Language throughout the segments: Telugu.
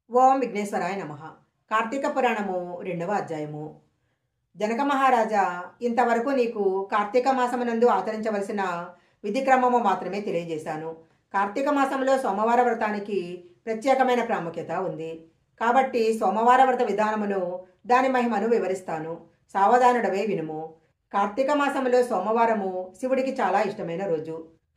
ఓం విఘ్నేశ్వరాయ నమ కార్తీక పురాణము రెండవ అధ్యాయము జనక మహారాజా ఇంతవరకు నీకు కార్తీక మాసమునందు ఆచరించవలసిన విధి క్రమము మాత్రమే తెలియజేశాను కార్తీక మాసంలో సోమవార వ్రతానికి ప్రత్యేకమైన ప్రాముఖ్యత ఉంది కాబట్టి సోమవార వ్రత విధానమును దాని మహిమను వివరిస్తాను సావధానుడవే వినుము కార్తీక మాసంలో సోమవారము శివుడికి చాలా ఇష్టమైన రోజు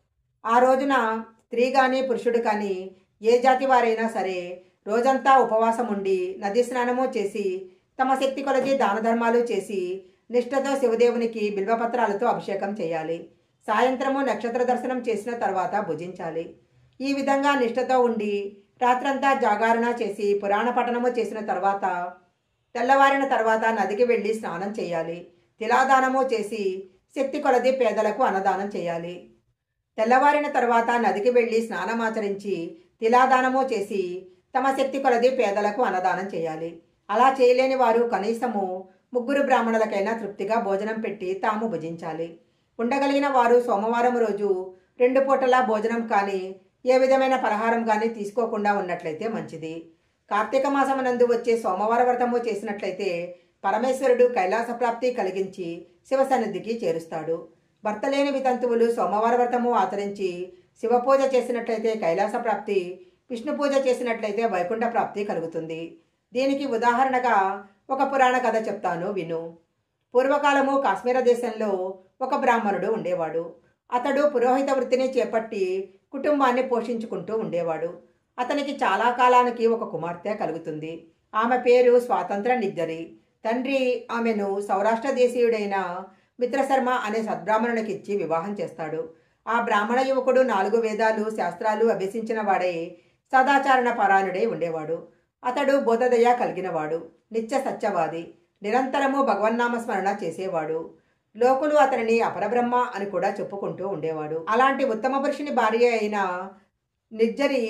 ఆ రోజున స్త్రీ కానీ పురుషుడు కానీ ఏ జాతి వారైనా సరే రోజంతా ఉపవాసం ఉండి నది స్నానము చేసి తమ శక్తి కొలది దాన ధర్మాలు చేసి నిష్ఠతో శివదేవునికి బిల్వపత్రాలతో అభిషేకం చేయాలి సాయంత్రము నక్షత్ర దర్శనం చేసిన తర్వాత భుజించాలి ఈ విధంగా నిష్ఠతో ఉండి రాత్రంతా జాగారణ చేసి పురాణ పఠనము చేసిన తర్వాత తెల్లవారిన తర్వాత నదికి వెళ్ళి స్నానం చేయాలి తిలాదానము చేసి శక్తి కొలది పేదలకు అన్నదానం చేయాలి తెల్లవారిన తర్వాత నదికి వెళ్ళి స్నానమాచరించి తిలాదానము చేసి తమ శక్తి కొలది పేదలకు అన్నదానం చేయాలి అలా చేయలేని వారు కనీసము ముగ్గురు బ్రాహ్మణులకైనా తృప్తిగా భోజనం పెట్టి తాము భుజించాలి ఉండగలిగిన వారు సోమవారం రోజు రెండు పూటలా భోజనం కానీ ఏ విధమైన పలహారం కానీ తీసుకోకుండా ఉన్నట్లయితే మంచిది కార్తీక మాసమునందు వచ్చే సోమవార వ్రతము చేసినట్లయితే పరమేశ్వరుడు కైలాస ప్రాప్తి కలిగించి శివసన్నిధికి చేరుస్తాడు భర్త లేని వితంతువులు సోమవార వ్రతము ఆచరించి శివపూజ చేసినట్లయితే కైలాస ప్రాప్తి విష్ణు పూజ చేసినట్లయితే వైకుంఠ ప్రాప్తి కలుగుతుంది దీనికి ఉదాహరణగా ఒక పురాణ కథ చెప్తాను విను పూర్వకాలము కాశ్మీర దేశంలో ఒక బ్రాహ్మణుడు ఉండేవాడు అతడు పురోహిత వృత్తిని చేపట్టి కుటుంబాన్ని పోషించుకుంటూ ఉండేవాడు అతనికి చాలా కాలానికి ఒక కుమార్తె కలుగుతుంది ఆమె పేరు స్వాతంత్ర నిద్దరి తండ్రి ఆమెను సౌరాష్ట్ర దేశీయుడైన మిత్రశర్మ అనే సద్బ్రాహ్మణునికి ఇచ్చి వివాహం చేస్తాడు ఆ బ్రాహ్మణ యువకుడు నాలుగు వేదాలు శాస్త్రాలు అభ్యసించిన వాడై సదాచారణ పరాయణుడై ఉండేవాడు అతడు బోధదయ కలిగినవాడు నిత్య సత్యవాది నిరంతరము భగవన్నామ స్మరణ చేసేవాడు లోకులు అతనిని అపరబ్రహ్మ అని కూడా చెప్పుకుంటూ ఉండేవాడు అలాంటి ఉత్తమ పురుషుని భార్య అయిన నిర్జరి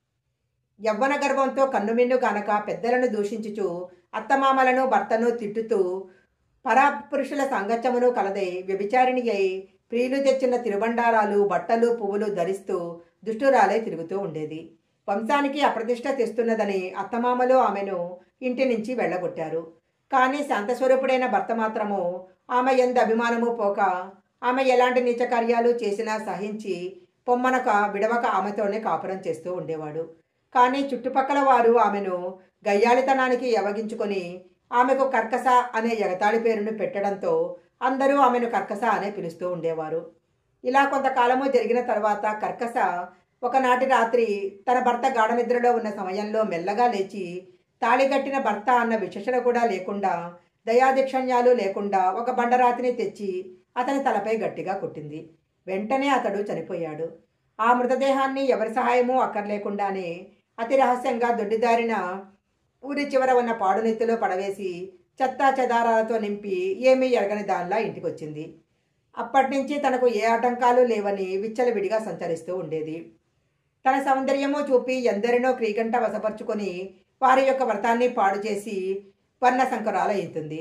యవ్వన గర్వంతో కన్నుమిన్ను గనక పెద్దలను దూషించుచు అత్తమామలను భర్తను తిట్టుతూ పరాపురుషుల సాంగత్యమును కలదై వ్యభిచారిణి అయి ప్రియులు తెచ్చిన తిరుబండారాలు బట్టలు పువ్వులు ధరిస్తూ దుష్టురాలై తిరుగుతూ ఉండేది వంశానికి అప్రతిష్ట తెస్తున్నదని అత్తమామలు ఆమెను ఇంటి నుంచి వెళ్ళగొట్టారు కానీ శాంతస్వరూపుడైన భర్త మాత్రము ఆమె ఎందు అభిమానము పోక ఆమె ఎలాంటి నీచ కార్యాలు చేసినా సహించి పొమ్మనక విడవక ఆమెతోనే కాపురం చేస్తూ ఉండేవాడు కానీ చుట్టుపక్కల వారు ఆమెను గయ్యాళితనానికి యవగించుకొని ఆమెకు కర్కస అనే ఎగతాళి పేరును పెట్టడంతో అందరూ ఆమెను కర్కస అనే పిలుస్తూ ఉండేవారు ఇలా కొంతకాలము జరిగిన తర్వాత కర్కస ఒకనాటి రాత్రి తన భర్త గాఢ నిద్రలో ఉన్న సమయంలో మెల్లగా లేచి తాళిగట్టిన భర్త అన్న విశేషణ కూడా లేకుండా దయాదీక్షణ్యాలు లేకుండా ఒక బండరాతిని తెచ్చి అతని తలపై గట్టిగా కొట్టింది వెంటనే అతడు చనిపోయాడు ఆ మృతదేహాన్ని ఎవరి సహాయమూ అక్కర్లేకుండానే అతి రహస్యంగా దొడ్డిదారిన ఊరి చివర ఉన్న పాడునెత్తిలో పడవేసి చెత్తా చెదారాలతో నింపి ఏమీ ఎరగని దానిలా ఇంటికొచ్చింది అప్పటి నుంచి తనకు ఏ ఆటంకాలు లేవని విచ్చలవిడిగా సంచరిస్తూ ఉండేది తన సౌందర్యము చూపి ఎందరినో క్రీగంట వశపరుచుకొని వారి యొక్క వ్రతాన్ని పాడు చేసి వర్ణ సంకరాలవుతుంది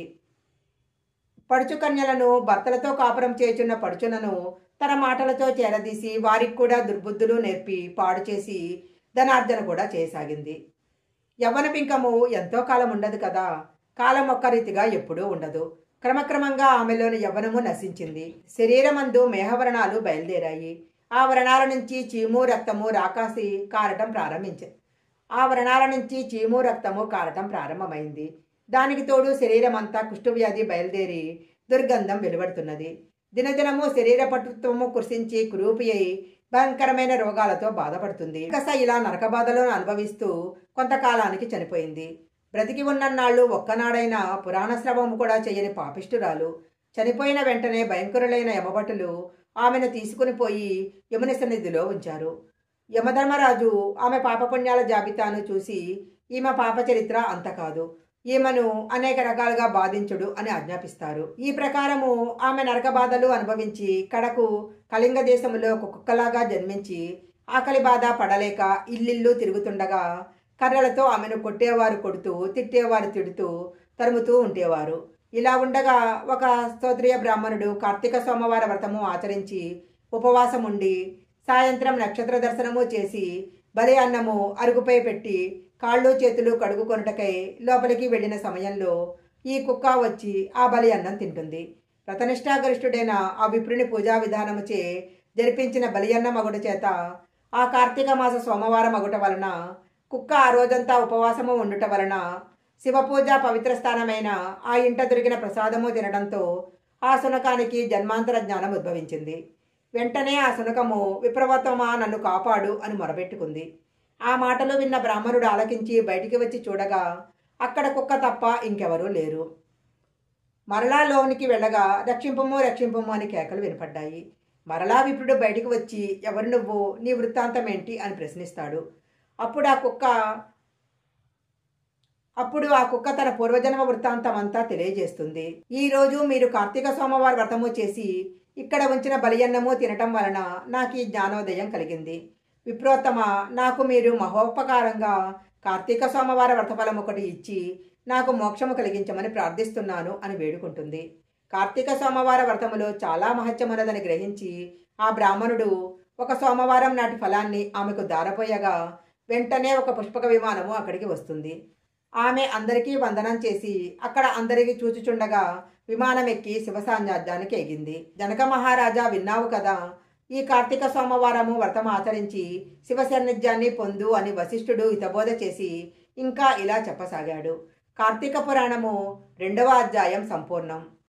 పడుచు కన్యలను భర్తలతో కాపురం చేయుచున్న పడుచులను తన మాటలతో చేరదీసి వారికి కూడా దుర్బుద్ధులు నేర్పి పాడు చేసి ధనార్జన కూడా చేయసాగింది యవ్వన పింకము ఎంతో కాలం ఉండదు కదా కాలం ఒక్క రీతిగా ఎప్పుడూ ఉండదు క్రమక్రమంగా ఆమెలోని యవ్వనము నశించింది శరీరమందు మేహవరణాలు బయలుదేరాయి ఆ వ్రణాల నుంచి చీము రక్తము రాకాసి కారటం ప్రారంభించింది ఆ వ్రణాల నుంచి చీము రక్తము కారటం ప్రారంభమైంది దానికి తోడు శరీరం అంతా కుష్ఠవ్యాధి బయలుదేరి దుర్గంధం వెలువడుతున్నది దినదినము శరీర పటుత్వము కుర్సించి కురూపి అయి భయంకరమైన రోగాలతో బాధపడుతుంది కస ఇలా నరక బాధలను అనుభవిస్తూ కొంతకాలానికి చనిపోయింది బ్రతికి ఉన్నన్నాళ్ళు ఒక్కనాడైనా పురాణ శ్రవము కూడా చేయని పాపిష్టురాలు చనిపోయిన వెంటనే భయంకరులైన యమభటులు ఆమెను తీసుకుని పోయి యముని సన్నిధిలో ఉంచారు యమధర్మరాజు ఆమె పాపపుణ్యాల జాబితాను చూసి ఈమె పాప చరిత్ర అంత కాదు ఈమెను అనేక రకాలుగా బాధించుడు అని ఆజ్ఞాపిస్తారు ఈ ప్రకారము ఆమె నరక బాధలు అనుభవించి కడకు కళింగ దేశములో ఒక కుక్కలాగా జన్మించి ఆకలి బాధ పడలేక ఇల్లిల్లు తిరుగుతుండగా కర్రలతో ఆమెను కొట్టేవారు కొడుతూ తిట్టేవారు తిడుతూ తరుముతూ ఉండేవారు ఇలా ఉండగా ఒక స్తోత్రియ బ్రాహ్మణుడు కార్తీక సోమవార వ్రతము ఆచరించి ఉపవాసం ఉండి సాయంత్రం నక్షత్ర దర్శనము చేసి బలి అన్నము అరుగుపై పెట్టి కాళ్ళు చేతులు కడుగుకొనుటకై లోపలికి వెళ్ళిన సమయంలో ఈ కుక్క వచ్చి ఆ బలి అన్నం తింటుంది ప్రతనిష్టాగరిష్ఠుడైన ఆ విప్రుని పూజా విధానముచే జరిపించిన బలి అన్న మగుట చేత ఆ కార్తీక మాస సోమవారం మగుట వలన కుక్క ఆ రోజంతా ఉపవాసము ఉండుట వలన శివపూజ పవిత్ర స్థానమైన ఆ ఇంట దొరికిన ప్రసాదము తినడంతో ఆ శునకానికి జన్మాంతర జ్ఞానం ఉద్భవించింది వెంటనే ఆ శునకము విప్రవతమా నన్ను కాపాడు అని మొరబెట్టుకుంది ఆ మాటలు విన్న బ్రాహ్మణుడు ఆలకించి బయటికి వచ్చి చూడగా అక్కడ కుక్క తప్ప ఇంకెవరూ లేరు మరలా లోనికి వెళ్ళగా రక్షింపము రక్షింపము అని కేకలు వినపడ్డాయి మరలా విప్రుడు బయటికి వచ్చి ఎవరు నువ్వు నీ వృత్తాంతం ఏంటి అని ప్రశ్నిస్తాడు అప్పుడు ఆ కుక్క అప్పుడు ఆ కుక్క తన పూర్వజన్మ వృత్తాంతం అంతా తెలియజేస్తుంది ఈ రోజు మీరు కార్తీక సోమవారం వ్రతము చేసి ఇక్కడ ఉంచిన బలియన్నము తినటం వలన నాకు ఈ జ్ఞానోదయం కలిగింది విప్రోత్తమ నాకు మీరు మహోపకారంగా కార్తీక సోమవార వ్రతఫలం ఒకటి ఇచ్చి నాకు మోక్షము కలిగించమని ప్రార్థిస్తున్నాను అని వేడుకుంటుంది కార్తీక సోమవార వ్రతములో చాలా మహత్యమున్నదని గ్రహించి ఆ బ్రాహ్మణుడు ఒక సోమవారం నాటి ఫలాన్ని ఆమెకు దారపోయగా వెంటనే ఒక పుష్పక విమానము అక్కడికి వస్తుంది ఆమె అందరికీ వందనం చేసి అక్కడ అందరికీ చూచుచుండగా విమానం ఎక్కి శివ సాన్నిధ్యానికి ఎగింది జనక మహారాజా విన్నావు కదా ఈ కార్తీక సోమవారము వ్రతం ఆచరించి శివ సాన్నిధ్యాన్ని పొందు అని వశిష్ఠుడు హితబోధ చేసి ఇంకా ఇలా చెప్పసాగాడు కార్తీక పురాణము రెండవ అధ్యాయం సంపూర్ణం